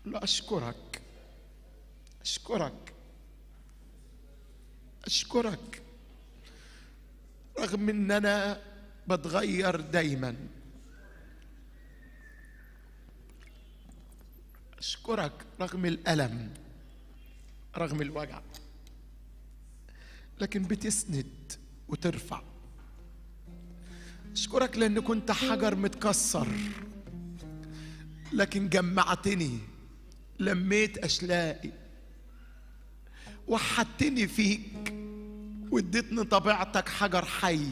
له أشكرك أشكرك أشكرك رغم إن أنا بتغير دايما أشكرك رغم الألم رغم الوجع لكن بتسند وترفع أشكرك لأن كنت حجر متكسر لكن جمعتني لميت أشلائي وحدتني فيك واديتني طبيعتك حجر حي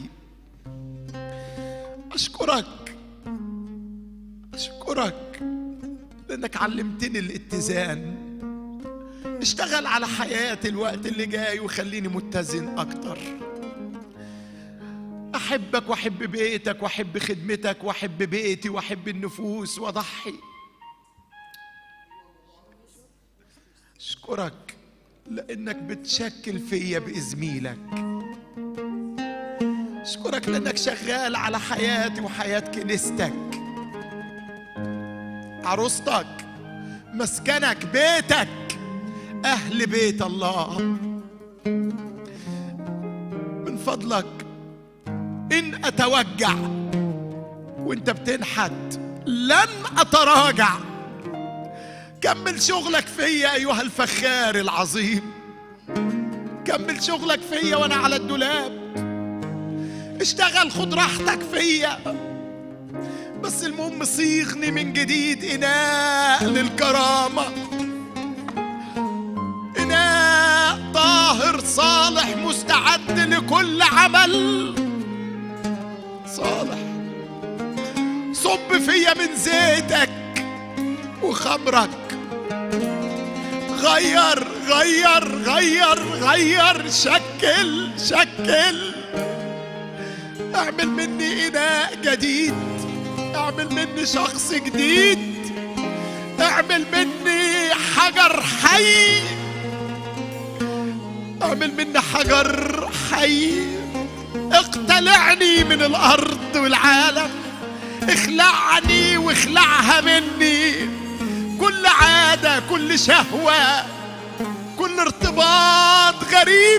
أشكرك أشكرك لأنك علمتني الاتزان اشتغل على حياتي الوقت اللي جاي وخليني متزن أكتر أحبك وأحب بيتك وأحب خدمتك وأحب بيتي وأحب النفوس وأضحي أشكرك لأنك بتشكل فيا بإزميلك أشكرك لأنك شغال على حياتي وحياة كنيستك عروستك مسكنك بيتك أهل بيت الله من فضلك إن أتوجع وأنت بتنحت لن أتراجع كمل شغلك فيا أيها الفخار العظيم كمل شغلك فيا وأنا على الدولاب اشتغل خد راحتك فيا بس المهم صيغني من جديد إناء للكرامة إناء طاهر صالح مستعد لكل عمل صالح صب فيا من زيتك وخمرك غير غير غير غير شكل شكل اعمل مني إناء جديد اعمل مني شخص جديد اعمل مني حجر حي اعمل مني حجر حي اقتلعني من الارض والعالم اخلعني واخلعها مني كل عاده كل شهوه كل ارتباط غريب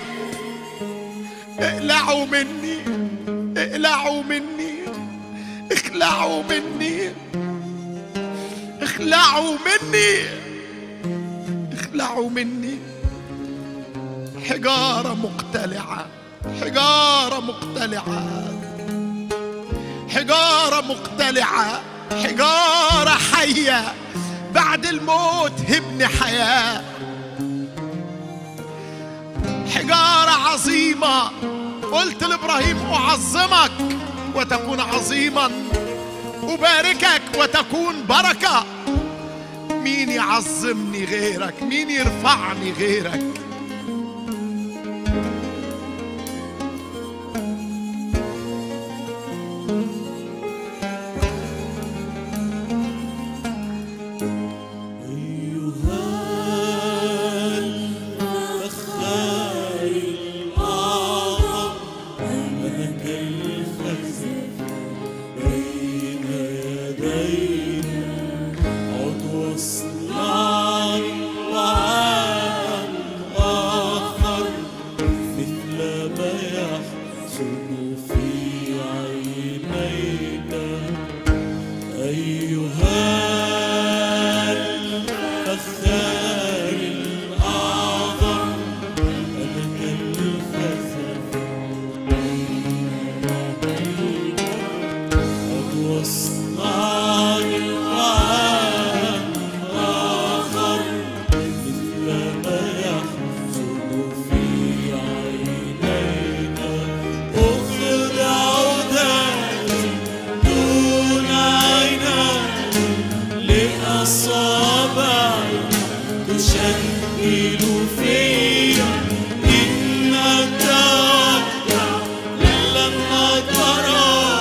اقلعوا مني اقلعوا مني اخلعوا مني اخلعوا مني اخلعوا مني حجارة مقتلعة حجارة مقتلعة حجارة مقتلعة حجارة حية بعد الموت هبني حياة حجارة عظيمة قلت لإبراهيم أعظمك وتكون عظيما أباركك وتكون بركة مين يعظمني غيرك مين يرفعني غيرك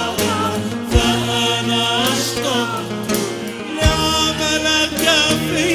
فأنا أشتاق لعملك في